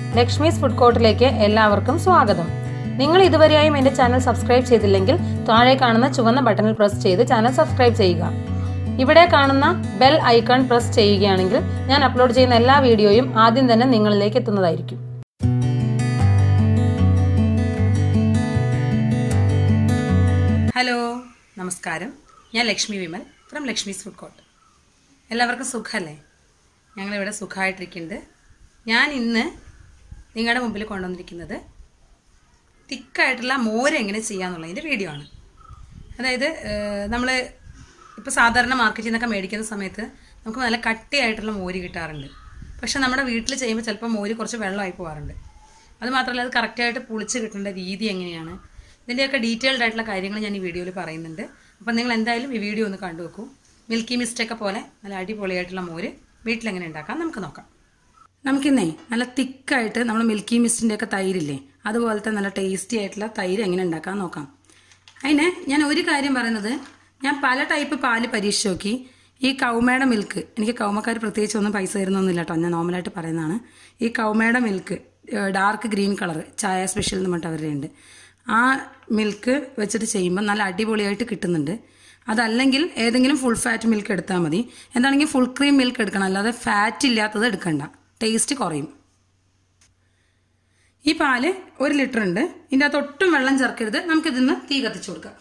Lakshmi's food കോർട്ടിലേക്ക് എല്ലാവർക്കും സ്വാഗതം നിങ്ങൾ ഇതുവരെയായും എൻ്റെ ചാനൽ സബ്സ്ക്രൈബ് ചെയ്തില്ലെങ്കിൽ താഴെ കാണുന്ന ചുവന്ന ബട്ടണിൽ പ്രസ് ചെയ്ത് ചാനൽ സബ്സ്ക്രൈബ് ചെയ്യുക ഇവിടെ കാണുന്ന ബെൽ ഐക്കൺ പ്രസ് ചെയ്യുകയാണെങ്കിൽ ഞാൻ അപ്ലോഡ് ചെയ്യുന്ന എല്ലാ വീഡിയോയും ആദ്യം തന്നെ നിങ്ങളിലേക്ക് എത്തുന്നതായിരിക്കും ഹലോ നമസ്കാരം ഞാൻ Lakshmi Vimal from Lakshmi's food court എല്ലാവർക്കും സുഖമല്ലേ ഞങ്ങളിവിടെ സുഖമായിട്ടിരിക്കുന്നുണ്ട് ഞാൻ ഇന്ന് നിങ്ങളുടെ മുമ്പിൽ കൊണ്ടുവന്നിരിക്കുന്നത് തിക്കായിട്ടുള്ള മോര് എങ്ങനെ ചെയ്യാന്നുള്ളതിൻ്റെ വീഡിയോ ആണ് അതായത് നമ്മൾ ഇപ്പോൾ സാധാരണ മാർക്കറ്റിൽ നിന്നൊക്കെ മേടിക്കുന്ന സമയത്ത് നമുക്ക് നല്ല കട്ടിയായിട്ടുള്ള മോര് കിട്ടാറുണ്ട് പക്ഷെ നമ്മുടെ വീട്ടിൽ ചെയ്യുമ്പോൾ ചിലപ്പോൾ മോര് കുറച്ച് വെള്ളമായി പോകാറുണ്ട് അത് മാത്രമല്ല അത് കറക്റ്റായിട്ട് പുളിച്ച് കിട്ടേണ്ട രീതി എങ്ങനെയാണ് ഇതിൻ്റെയൊക്കെ ഡീറ്റെയിൽഡ് ആയിട്ടുള്ള കാര്യങ്ങൾ ഞാൻ ഈ വീഡിയോയിൽ പറയുന്നുണ്ട് അപ്പം നിങ്ങൾ എന്തായാലും ഈ വീഡിയോ ഒന്ന് കണ്ടു വെക്കൂ മിൽക്കി മിസ്റ്റൊക്കെ പോലെ നല്ല അടിപൊളിയായിട്ടുള്ള മോര് വീട്ടിലെങ്ങനെ ഉണ്ടാക്കാം നമുക്ക് നോക്കാം നമുക്കിന്നേ നല്ല തിക്കായിട്ട് നമ്മൾ മിൽക്കി മിസ്റ്റിൻ്റെ ഒക്കെ തൈരില്ലേ അതുപോലത്തെ നല്ല ടേസ്റ്റി ആയിട്ടുള്ള തൈര് എങ്ങനെ ഉണ്ടാക്കാൻ നോക്കാം അതിന് ഞാൻ ഒരു കാര്യം പറയുന്നത് ഞാൻ പല ടൈപ്പ് പാല് പരീക്ഷിച്ച് നോക്കി ഈ കൗമയുടെ മിൽക്ക് എനിക്ക് കൗമക്കാർ പ്രത്യേകിച്ച് ഒന്നും പൈസ തരുന്നൊന്നുമില്ല കേട്ടോ ഞാൻ നോർമലായിട്ട് പറയുന്നതാണ് ഈ കൗമയുടെ മിൽക്ക് ഡാർക്ക് ഗ്രീൻ കളർ ചായ സ്പെഷ്യൽ എന്ന് പറഞ്ഞിട്ട് അവരുടെ ഉണ്ട് ആ മിൽക്ക് വെച്ചിട്ട് ചെയ്യുമ്പോൾ നല്ല അടിപൊളിയായിട്ട് കിട്ടുന്നുണ്ട് അതല്ലെങ്കിൽ ഏതെങ്കിലും ഫുൾ ഫാറ്റ് മിൽക്ക് എടുത്താൽ മതി എന്താണെങ്കിൽ ഫുൾ ക്രീം മിൽക്ക് എടുക്കണം അല്ലാതെ ഫാറ്റ് ഇല്ലാത്തത് എടുക്കണ്ട ടേസ്റ്റ് കുറയും ഈ പാല് ഒരു ലിറ്റർ ഉണ്ട് ഇതിൻ്റെ അകത്ത് ഒട്ടും വെള്ളം ചേർക്കരുത് നമുക്കിതിന്ന് തീ കത്തിച്ചു കൊടുക്കാം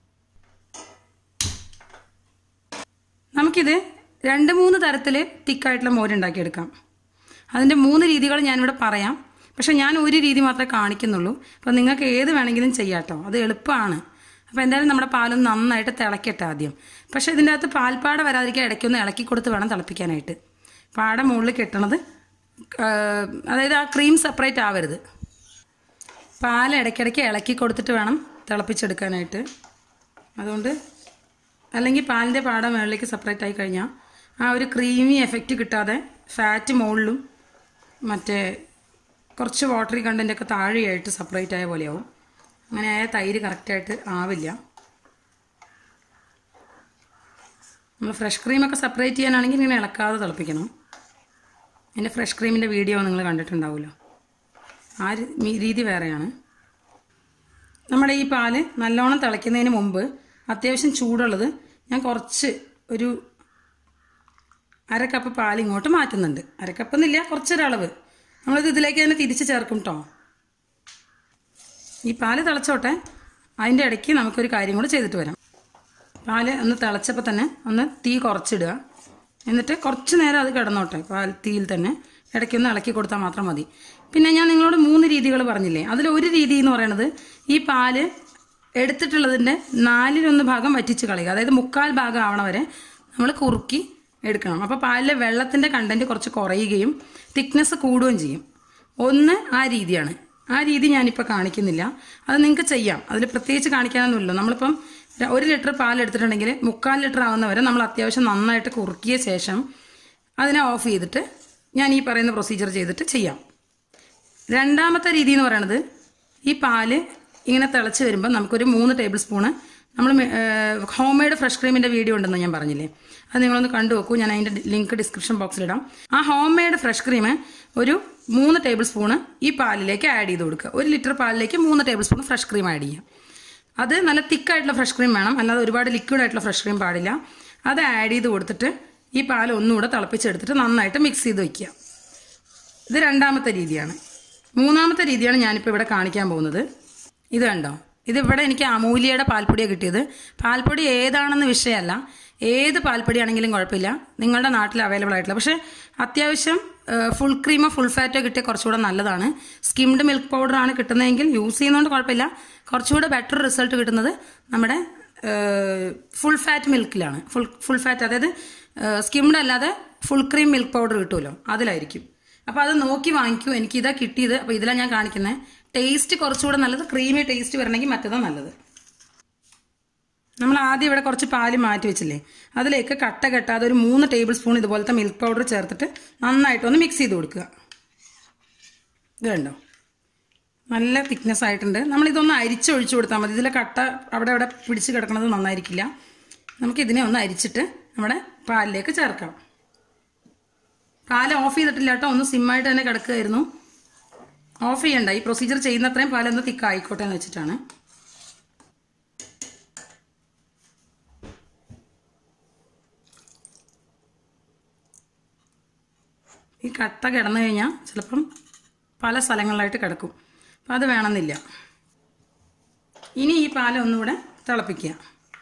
നമുക്കിത് രണ്ട് മൂന്ന് തരത്തിൽ തിക്കായിട്ടുള്ള മോരുണ്ടാക്കിയെടുക്കാം അതിൻ്റെ മൂന്ന് രീതികൾ ഞാനിവിടെ പറയാം പക്ഷെ ഞാൻ ഒരു രീതി മാത്രമേ കാണിക്കുന്നുള്ളൂ അപ്പം നിങ്ങൾക്ക് ഏത് വേണമെങ്കിലും ചെയ്യാട്ടോ അത് എളുപ്പമാണ് അപ്പോൾ എന്തായാലും നമ്മുടെ പാലൊന്ന് നന്നായിട്ട് തിളക്കട്ടെ ആദ്യം പക്ഷെ ഇതിൻ്റെ അകത്ത് പാൽപ്പാട വരാതിരിക്കാൻ ഇടയ്ക്കൊന്ന് ഇളക്കി കൊടുത്ത് വേണം തിളപ്പിക്കാനായിട്ട് പാട മുകളിൽ കെട്ടണത് അതായത് ആ ക്രീം സെപ്പറേറ്റ് ആവരുത് പാൽ ഇടയ്ക്കിടയ്ക്ക് ഇളക്കി കൊടുത്തിട്ട് വേണം തിളപ്പിച്ചെടുക്കാനായിട്ട് അതുകൊണ്ട് അല്ലെങ്കിൽ പാലിൻ്റെ പാട മുകളിലേക്ക് സെപ്പറേറ്റ് ആയി കഴിഞ്ഞാൽ ആ ഒരു ക്രീമി എഫക്റ്റ് കിട്ടാതെ ഫാറ്റ് മുകളിലും മറ്റേ കുറച്ച് വാട്ടറി കണ്ടൻ്റൊക്കെ താഴെയായിട്ട് സെപ്പറേറ്റ് ആയ പോലെയാവും അങ്ങനെ ആയ തൈര് കറക്റ്റായിട്ട് ആവില്ല നമ്മൾ ഫ്രഷ് ക്രീമൊക്കെ സെപ്പറേറ്റ് ചെയ്യാനാണെങ്കിൽ ഇങ്ങനെ ഇളക്കാതെ തിളപ്പിക്കണം എൻ്റെ ഫ്രഷ് ക്രീമിൻ്റെ വീഡിയോ നിങ്ങൾ കണ്ടിട്ടുണ്ടാവുമല്ലോ ആ രീതി വേറെയാണ് നമ്മുടെ ഈ പാല് നല്ലോണം തിളയ്ക്കുന്നതിന് മുമ്പ് അത്യാവശ്യം ചൂടുള്ളത് ഞാൻ കുറച്ച് ഒരു അര കപ്പ് പാൽ ഇങ്ങോട്ട് മാറ്റുന്നുണ്ട് അര കപ്പ് എന്നില്ല കുറച്ചൊരളവ് നമ്മളിത് ഇതിലേക്ക് തന്നെ തിരിച്ച് ചേർക്കും കേട്ടോ ഈ പാല് തിളച്ചോട്ടെ അതിൻ്റെ ഇടയ്ക്ക് നമുക്കൊരു കാര്യം കൂടെ ചെയ്തിട്ട് വരാം പാല് ഒന്ന് തിളച്ചപ്പോൾ തന്നെ ഒന്ന് തീ കുറച്ചിടുക എന്നിട്ട് കുറച്ച് നേരം അത് കിടന്നോട്ടെ പാൽ തീയിൽ തന്നെ ഇടയ്ക്കൊന്ന് ഇളക്കി കൊടുത്താൽ മാത്രം മതി പിന്നെ ഞാൻ നിങ്ങളോട് മൂന്ന് രീതികൾ പറഞ്ഞില്ലേ അതിൽ ഒരു രീതി എന്ന് പറയുന്നത് ഈ പാല് എടുത്തിട്ടുള്ളതിൻ്റെ നാലിലൊന്ന് ഭാഗം വറ്റിച്ച് കളയുക അതായത് മുക്കാൽ ഭാഗം ആവണ വരെ നമ്മൾ കുറുക്കി എടുക്കണം അപ്പോൾ പാലിലെ വെള്ളത്തിൻ്റെ കണ്ടന്റ് കുറച്ച് കുറയുകയും തിക്നെസ് കൂടുകയും ചെയ്യും ഒന്ന് ആ രീതിയാണ് ആ രീതി ഞാനിപ്പോൾ കാണിക്കുന്നില്ല അത് നിങ്ങൾക്ക് ചെയ്യാം അതിൽ പ്രത്യേകിച്ച് കാണിക്കാനൊന്നുമില്ല നമ്മളിപ്പം ഒരു ലിറ്റർ പാൽ എടുത്തിട്ടുണ്ടെങ്കിൽ മുക്കാൽ ലിറ്റർ ആവുന്ന വരെ നമ്മൾ അത്യാവശ്യം നന്നായിട്ട് കുറുക്കിയ ശേഷം അതിനെ ഓഫ് ചെയ്തിട്ട് ഞാൻ ഈ പറയുന്ന പ്രൊസീജിയർ ചെയ്തിട്ട് ചെയ്യാം രണ്ടാമത്തെ രീതി എന്ന് പറയുന്നത് ഈ പാല് ഇങ്ങനെ തിളച്ച് വരുമ്പോൾ നമുക്കൊരു മൂന്ന് ടേബിൾ സ്പൂണ് നമ്മൾ ഹോം മെയ്ഡ് ഫ്രഷ് ക്രീമിൻ്റെ വീഡിയോ ഉണ്ടെന്ന് ഞാൻ പറഞ്ഞില്ലേ അത് നിങ്ങളൊന്ന് കണ്ടു നോക്കൂ ഞാൻ അതിൻ്റെ ലിങ്ക് ഡിസ്ക്രിപ്ഷൻ ബോക്സിലിടാം ആ ഹോം മെയ്ഡ് ഫ്രഷ് ക്രീം ഒരു മൂന്ന് ടേബിൾ സ്പൂണ് ഈ പാലിലേക്ക് ആഡ് ചെയ്ത് കൊടുക്കുക ഒരു ലിറ്റർ പാലിലേക്ക് മൂന്ന് table spoon fresh cream add ചെയ്യാം അത് നല്ല തിക്കായിട്ടുള്ള ഫ്രഷ് ക്രീം വേണം അല്ലാതെ ഒരുപാട് ലിക്വിഡ് ആയിട്ടുള്ള ഫ്രഷ് ക്രീം പാടില്ല അത് ആഡ് ചെയ്ത് കൊടുത്തിട്ട് ഈ പാൽ ഒന്നുകൂടെ തിളപ്പിച്ചെടുത്തിട്ട് നന്നായിട്ട് മിക്സ് ചെയ്ത് വെക്കുക ഇത് രണ്ടാമത്തെ രീതിയാണ് മൂന്നാമത്തെ രീതിയാണ് ഞാനിപ്പോൾ ഇവിടെ കാണിക്കാൻ പോകുന്നത് ഇത് കണ്ടോ ഇത് ഇവിടെ എനിക്ക് അമൂല്യയുടെ പാൽപ്പൊടിയാണ് കിട്ടിയത് പാൽപ്പൊടി ഏതാണെന്ന് വിഷയമല്ല ഏത് പാൽപ്പൊടിയാണെങ്കിലും കുഴപ്പമില്ല നിങ്ങളുടെ നാട്ടിൽ അവൈലബിൾ ആയിട്ടുള്ള പക്ഷേ അത്യാവശ്യം ഫുൾ ക്രീമോ ഫുൾ ഫാറ്റോ കിട്ടിയ കുറച്ചുകൂടെ നല്ലതാണ് സ്കിംഡ് മിൽക്ക് പൗഡർ ആണ് കിട്ടുന്നതെങ്കിൽ യൂസ് ചെയ്യുന്നതുകൊണ്ട് കുഴപ്പമില്ല കുറച്ചുകൂടെ ബെറ്റർ റിസൾട്ട് കിട്ടുന്നത് നമ്മുടെ ഫുൾ ഫാറ്റ് മിൽക്കിലാണ് ഫുൾ ഫുൾ ഫാറ്റ് അതായത് സ്കിംഡ് അല്ലാതെ ഫുൾ ക്രീം മിൽക്ക് പൗഡർ കിട്ടുമല്ലോ അതിലായിരിക്കും അപ്പോൾ അത് നോക്കി വാങ്ങിക്കൂ എനിക്ക് ഇതാ കിട്ടിയത് അപ്പോൾ ഇതിലാണ് ഞാൻ കാണിക്കുന്നത് ടേസ്റ്റ് കുറച്ചുകൂടെ നല്ലത് ക്രീമി ടേസ്റ്റ് വരണമെങ്കിൽ മറ്റേതാണ് നല്ലത് നമ്മൾ ആദ്യം ഇവിടെ കുറച്ച് പാല് മാറ്റി വെച്ചില്ലേ അതിലേക്ക് കട്ട കെട്ടാതെ ഒരു മൂന്ന് ടേബിൾ സ്പൂൺ ഇതുപോലത്തെ മിൽക്ക് പൗഡർ ചേർത്തിട്ട് നന്നായിട്ടൊന്ന് മിക്സ് ചെയ്ത് കൊടുക്കുക ഇത് കണ്ടോ നല്ല തിക്നെസ് ആയിട്ടുണ്ട് നമ്മളിതൊന്ന് അരിച്ചൊഴിച്ചു കൊടുത്താൽ മതി ഇതിലെ കട്ട അവിടെ അവിടെ പിടിച്ച് കിടക്കുന്നത് നന്നായിരിക്കില്ല നമുക്കിതിനെ ഒന്ന് അരിച്ചിട്ട് നമ്മുടെ പാലിലേക്ക് ചേർക്കാം പാല് ഓഫ് ചെയ്തിട്ടില്ല കേട്ടോ ഒന്ന് സിമ്മായിട്ട് തന്നെ കിടക്കുകയായിരുന്നു ഓഫ് ചെയ്യണ്ട ഈ പ്രൊസീജിയർ ചെയ്യുന്നത്രയും പാലൊന്ന് തിക്ക് ആയിക്കോട്ടെ എന്ന് വെച്ചിട്ടാണ് ഈ കട്ട കിടന്നു കഴിഞ്ഞാൽ ചിലപ്പം പല സ്ഥലങ്ങളിലായിട്ട് കിടക്കും അപ്പം അത് വേണമെന്നില്ല ഇനി ഈ പാൽ ഒന്നുകൂടെ തിളപ്പിക്കുക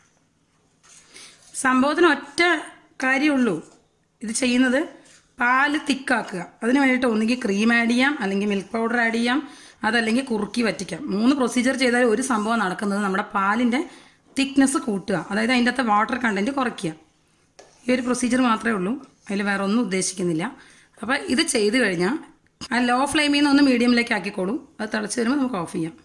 സംഭവത്തിന് ഒറ്റ കാര്യമുള്ളൂ ഇത് ചെയ്യുന്നത് പാല് തിക്കാക്കുക അതിന് വേണ്ടിയിട്ട് ഒന്നുകിൽ ക്രീം ആഡ് ചെയ്യാം അല്ലെങ്കിൽ മിൽക്ക് പൗഡർ ആഡ് ചെയ്യാം അതല്ലെങ്കിൽ കുറുക്കി വറ്റിക്കാം മൂന്ന് പ്രൊസീജിയർ ചെയ്താൽ ഒരു സംഭവം നടക്കുന്നത് നമ്മുടെ പാലിൻ്റെ തിക്നെസ് കൂട്ടുക അതായത് അതിൻ്റെ അകത്തെ വാട്ടർ കണ്ടന്റ് കുറയ്ക്കുക ഈ ഒരു പ്രൊസീജിയർ മാത്രമേ ഉള്ളൂ അതിൽ വേറെ ഒന്നും ഉദ്ദേശിക്കുന്നില്ല അപ്പോൾ ഇത് ചെയ്ത് കഴിഞ്ഞാൽ ആ ലോ ഫ്ലെയിമിൽ നിന്ന് ഒന്ന് മീഡിയമിലേക്ക് ആക്കിക്കോളൂ അത് തിളച്ച് വരുമ്പോൾ നമുക്ക് ഓഫ് ചെയ്യാം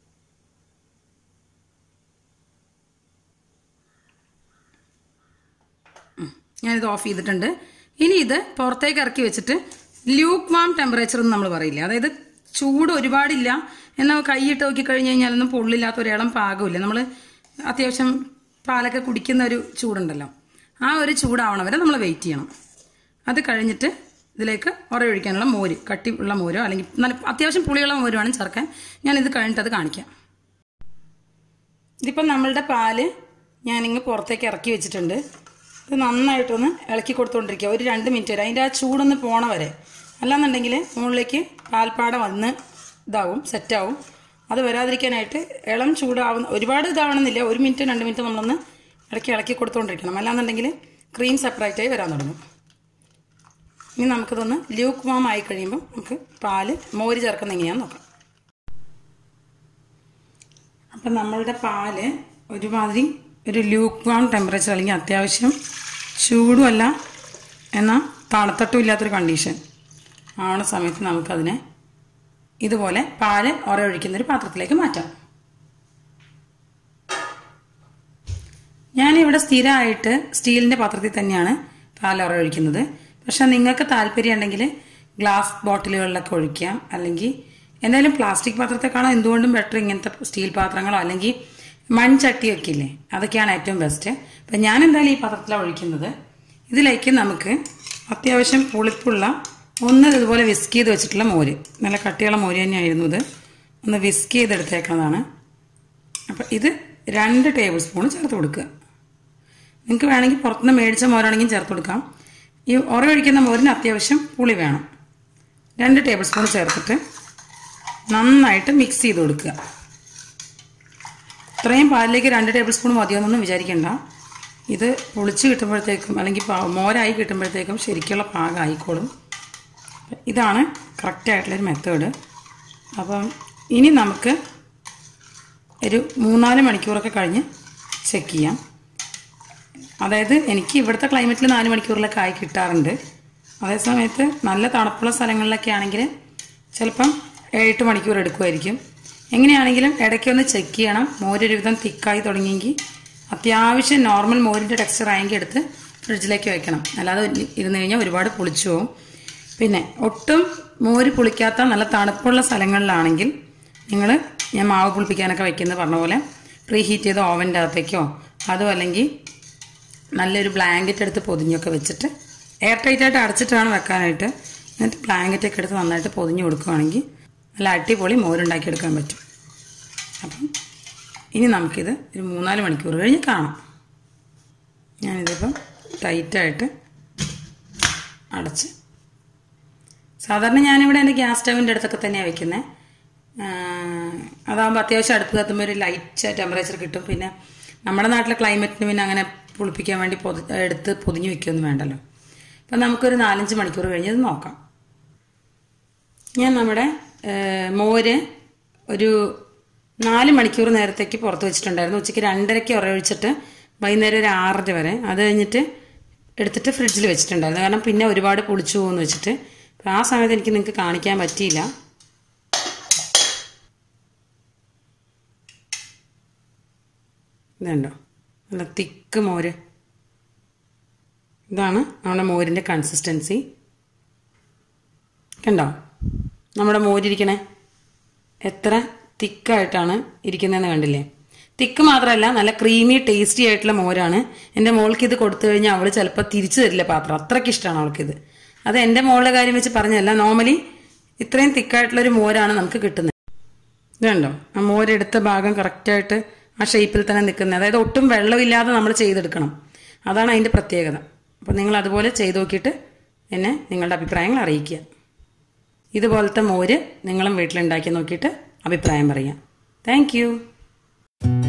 ഉം. ഞാനിത് ഓഫ് ചെയ്തിട്ടുണ്ട് ഇനി ഇത് പുറത്തേക്ക് ഇറക്കി വെച്ചിട്ട് ലൂക്ക് വാം ടെമ്പറേച്ചർ എന്ന് നമ്മൾ പറയില്ല അതായത് ചൂട് ഒരുപാടില്ല എന്നാൽ കൈയിട്ട് നോക്കി കഴിഞ്ഞ് കഴിഞ്ഞാലൊന്നും പൊള്ളില്ലാത്ത ഒരു ഇളം പാകമില്ല നമ്മൾ അത്യാവശ്യം പാലൊക്കെ കുടിക്കുന്ന ഒരു ചൂടുണ്ടല്ലോ ആ ഒരു ചൂടാവണം വരെ നമ്മൾ വെയിറ്റ് ചെയ്യണം അത് കഴിഞ്ഞിട്ട് ഇതിലേക്ക് ഉറയൊഴിക്കാനുള്ള മോര് കട്ടി ഉള്ള മോരോ അല്ലെങ്കിൽ നല്ല അത്യാവശ്യം പുളിയുള്ള മോര് വേണം ചേർക്കാൻ ഞാനിത് കഴിഞ്ഞിട്ട് അത് കാണിക്കാം ഇതിപ്പം നമ്മളുടെ പാല് ഞാനിങ്ങ് പുറത്തേക്ക് ഇറക്കി വെച്ചിട്ടുണ്ട് ഇത് നന്നായിട്ടൊന്ന് ഇളക്കി കൊടുത്തുകൊണ്ടിരിക്കുക ഒരു രണ്ട് മിനിറ്റ് വരെ അതിൻ്റെ ആ ചൂടൊന്ന് പോണ വരെ അല്ലാന്നുണ്ടെങ്കിൽ മുകളിലേക്ക് പാൽപ്പാട വന്ന് ഇതാവും സെറ്റാവും അത് വരാതിരിക്കാനായിട്ട് ഇളം ചൂടാവുന്ന ഒരുപാട് ഇതാവണമെന്നില്ല ഒരു മിനിറ്റ് രണ്ട് മിനിറ്റ് നമ്മളൊന്ന് ഇടയ്ക്ക് ഇളക്കി കൊടുത്തുകൊണ്ടിരിക്കണം അല്ലാന്നുണ്ടെങ്കിൽ ക്രീം സെപ്പറേറ്റായി വരാൻ തുടങ്ങും ഇനി നമുക്കിതൊന്ന് ലൂക്ക് വാം ആയി കഴിയുമ്പോൾ നമുക്ക് പാല് മോര് ചേർക്കുന്ന എങ്ങനെയാണെന്ന് നോക്കാം അപ്പം നമ്മളുടെ പാല് ഒരുമാതിരി ഒരു ലൂക്ക് വാം ടെമ്പറേച്ചർ അല്ലെങ്കിൽ അത്യാവശ്യം ചൂടുമല്ല എന്നാൽ തണുത്തട്ടും ഇല്ലാത്തൊരു കണ്ടീഷൻ ആവണ സമയത്ത് നമുക്കതിനെ ഇതുപോലെ പാല് ഒരയൊഴിക്കുന്ന ഒരു പാത്രത്തിലേക്ക് മാറ്റാം ഞാനിവിടെ സ്ഥിരമായിട്ട് സ്റ്റീലിൻ്റെ പാത്രത്തിൽ തന്നെയാണ് പാൽ ഒരയൊഴിക്കുന്നത് പക്ഷെ നിങ്ങൾക്ക് താല്പര്യം ഉണ്ടെങ്കിൽ ഗ്ലാസ് ബോട്ടിലുകളിലൊക്കെ ഒഴിക്കാം അല്ലെങ്കിൽ എന്തായാലും പ്ലാസ്റ്റിക് പാത്രത്തെക്കാളും എന്തുകൊണ്ടും ബെറ്റർ ഇങ്ങനത്തെ സ്റ്റീൽ പാത്രങ്ങളോ അല്ലെങ്കിൽ മൺചട്ടിയൊക്കെ ഇല്ലേ അതൊക്കെയാണ് ഏറ്റവും ബെസ്റ്റ് അപ്പം ഞാൻ എന്തായാലും ഈ പാത്രത്തിലാണ് ഒഴിക്കുന്നത് ഇതിലേക്ക് നമുക്ക് അത്യാവശ്യം പുളിപ്പുള്ള ഒന്ന് ഇതുപോലെ വിസ്ക് ചെയ്ത് വെച്ചിട്ടുള്ള മോര് നല്ല കട്ടിയുള്ള മോര് തന്നെയായിരുന്നു ഇത് ഒന്ന് വിസ്ക് ചെയ്തെടുത്തേക്കുന്നതാണ് അപ്പം ഇത് രണ്ട് ടേബിൾ സ്പൂൺ ചേർത്ത് കൊടുക്കുക നിങ്ങൾക്ക് വേണമെങ്കിൽ പുറത്തുനിന്ന് മേടിച്ച മോരാണെങ്കിൽ ചേർത്ത് കൊടുക്കാം ഈ ഉറയൊഴിക്കുന്ന മോരിന് അത്യാവശ്യം പുളി വേണം രണ്ട് ടേബിൾ സ്പൂൺ ചേർത്തിട്ട് നന്നായിട്ട് മിക്സ് ചെയ്ത് കൊടുക്കുക ഇത്രയും പാലിലേക്ക് രണ്ട് ടേബിൾ സ്പൂൺ മതിയെന്നൊന്നും വിചാരിക്കണ്ട ഇത് പൊളിച്ച് കിട്ടുമ്പോഴത്തേക്കും അല്ലെങ്കിൽ പാ- മോരായി കിട്ടുമ്പോഴത്തേക്കും ശരിക്കുള്ള പാകം ആയിക്കോളും ഇതാണ് കറക്റ്റായിട്ടുള്ളൊരു മെത്തേഡ് അപ്പം ഇനി നമുക്ക് ഒരു മൂന്നാല് മണിക്കൂറൊക്കെ കഴിഞ്ഞ് ചെക്ക് ചെയ്യാം അതായത് എനിക്ക് ഇവിടുത്തെ ക്ലൈമറ്റിൽ നാല് മണിക്കൂറിലൊക്കെ ആയി കിട്ടാറുണ്ട് അതേസമയത്ത് നല്ല തണുപ്പുള്ള സ്ഥലങ്ങളിലൊക്കെ ആണെങ്കിൽ ചിലപ്പം ഏഴെട്ട് മണിക്കൂർ എടുക്കുമായിരിക്കും എങ്ങനെയാണെങ്കിലും ഇടയ്ക്കൊന്ന് ചെക്ക് ചെയ്യണം മോരൊരു വിധം തിക്കായി തുടങ്ങിയെങ്കിൽ അത്യാവശ്യം നോർമൽ മോരിൻ്റെ ടെക്സ്ചർ ആയെങ്കിൽ എടുത്ത് ഫ്രിഡ്ജിലേക്ക് വെക്കണം അല്ലാതെ ഇരുന്ന് കഴിഞ്ഞാൽ ഒരുപാട് പുളിച്ചു പോകും പിന്നെ ഒട്ടും മോര് പുളിക്കാത്ത നല്ല തണുപ്പുള്ള സ്ഥലങ്ങളിലാണെങ്കിൽ നിങ്ങൾ ഞാൻ മാവ് പുളിപ്പിക്കാനൊക്കെ വെക്കുന്നത് പറഞ്ഞ പോലെ പ്രീ ഹീറ്റ് ചെയ്ത ഓവൻ്റെ അകത്തേക്കോ അതോ അല്ലെങ്കിൽ നല്ലൊരു ബ്ലാങ്കറ്റ് എടുത്ത് പൊതിഞ്ഞൊക്കെ വെച്ചിട്ട് എയർ ടൈറ്റ് ആയിട്ട് അടച്ചിട്ട് വേണം വെക്കാനായിട്ട് എന്നിട്ട് ബ്ലാങ്കറ്റൊക്കെ എടുത്ത് നന്നായിട്ട് പൊതിഞ്ഞ് കൊടുക്കുകയാണെങ്കിൽ നല്ല അടിപൊളി മോരുണ്ടാക്കിയെടുക്കാൻ പറ്റും അപ്പം ഇനി നമുക്കിത് ഒരു മൂന്നാല് മണിക്കൂർ കഴിഞ്ഞ് കാണാം ഞാനിതിപ്പം ടൈറ്റായിട്ട് അടച്ച് സാധാരണ ഞാനിവിടെ എൻ്റെ ഗ്യാസ് സ്റ്റവിൻ്റെ അടുത്തൊക്കെ തന്നെയാണ് വെക്കുന്നത് അതാകുമ്പോൾ അത്യാവശ്യം അടുപ്പ് കത്തുമ്പോൾ ഒരു ലൈറ്റ് ടെമ്പറേച്ചർ കിട്ടും പിന്നെ നമ്മുടെ നാട്ടിലെ ക്ലൈമറ്റിന് പിന്നെ അങ്ങനെ പുളിപ്പിക്കാൻ വേണ്ടി പൊതി എടുത്ത് പൊതിഞ്ഞ് വെക്കുകയൊന്നും വേണ്ടല്ലോ അപ്പം നമുക്കൊരു നാലഞ്ച് മണിക്കൂർ കഴിഞ്ഞ് ഇത് നോക്കാം ഞാൻ നമ്മുടെ ഏഹ്, മോര് ഒരു നാല് മണിക്കൂർ നേരത്തേക്ക് പുറത്ത് വെച്ചിട്ടുണ്ടായിരുന്നു ഉച്ചയ്ക്ക് രണ്ടരയ്ക്ക് ഉറയൊഴിച്ചിട്ട് വൈകുന്നേരം ഒരു ആറര വരെ അത് കഴിഞ്ഞിട്ട് എടുത്തിട്ട് ഫ്രിഡ്ജിൽ വെച്ചിട്ടുണ്ടായിരുന്നു കാരണം പിന്നെ ഒരുപാട് പുളിച്ചു പോകുമെന്ന് വെച്ചിട്ട് അപ്പം ആ സമയത്ത് എനിക്ക് നിങ്ങൾക്ക് കാണിക്കാൻ പറ്റിയില്ല ഇതുണ്ടോ നല്ല തിക്ക് മോര് ഇതാണ് നമ്മുടെ മോരിൻ്റെ കൺസിസ്റ്റൻസി കണ്ടോ നമ്മുടെ മോരിരിക്കണേ എത്ര തിക്കായിട്ടാണ് ഇരിക്കുന്നതെന്ന് കണ്ടില്ലേ തിക്ക് മാത്രമല്ല നല്ല ക്രീമി ടേസ്റ്റി ആയിട്ടുള്ള മോരാണ് എൻ്റെ മോൾക്ക് ഇത് കൊടുത്തു കഴിഞ്ഞാൽ അവൾ ചിലപ്പോൾ തിരിച്ചു തരില്ല പാത്രം അത്രയ്ക്ക് ഇഷ്ടമാണ് അവൾക്കിത് അത് എൻ്റെ മോളുടെ കാര്യം വെച്ച് പറഞ്ഞതല്ല നോർമലി ഇത്രയും തിക്കായിട്ടുള്ളൊരു മോരാണ് നമുക്ക് കിട്ടുന്നത് ഇത് കണ്ടോ ആ മോരെടുത്ത ഭാഗം കറക്റ്റായിട്ട് ആ ഷേപ്പിൽ തന്നെ നിൽക്കുന്നത് അതായത് ഒട്ടും വെള്ളമില്ലാതെ നമ്മൾ ചെയ്തെടുക്കണം അതാണ് അതിൻ്റെ പ്രത്യേകത അപ്പോൾ നിങ്ങൾ അതുപോലെ ചെയ്ത് നോക്കിയിട്ട് എന്നെ നിങ്ങളുടെ അഭിപ്രായങ്ങൾ അറിയിക്കുക ഇതുപോലത്തെ മോര് നിങ്ങളും വീട്ടിലുണ്ടാക്കി നോക്കിയിട്ട് അഭിപ്രായം പറയാം താങ്ക്